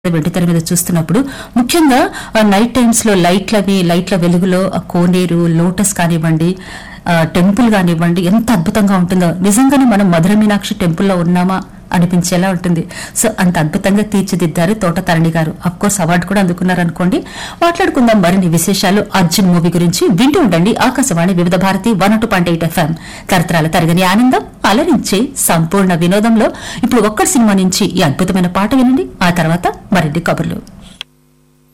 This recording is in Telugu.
వెండితెర మీద చూస్తున్నప్పుడు ముఖ్యంగా ఆ నైట్ టైమ్స్ లో లైట్లవి లైట్ల వెలుగులో ఆ కోనేరు లోటస్ కానివ్వండి ఆ టెంపుల్ కానివ్వండి ఎంత అద్భుతంగా ఉంటుందో నిజంగానే మనం మధుర మీనాక్షి టెంపుల్లో ఉన్నామా అనిపించేలా ఉంటుంది సో అంత అద్భుతంగా తీర్చిదిద్దారు తోట తరణి గారు అఫ్ కోర్స్ అవార్డు కూడా అందుకున్నారు అనుకోండి మాట్లాడుకుందాం మరిన్ని విశేషాలు అర్జున్ మూవీ గురించి వింటూ ఉండండి Akashvani Vividh Bharati one two point eight FM తరతరాల తరగని ఆనందం అలరించే సంపూర్ణ వినోదంలో ఇప్పుడు ఒక్కడి సినిమా నుంచి ఈ అద్భుతమైన పాట వినండి ఆ తర్వాత మరిన్ని కబుర్లు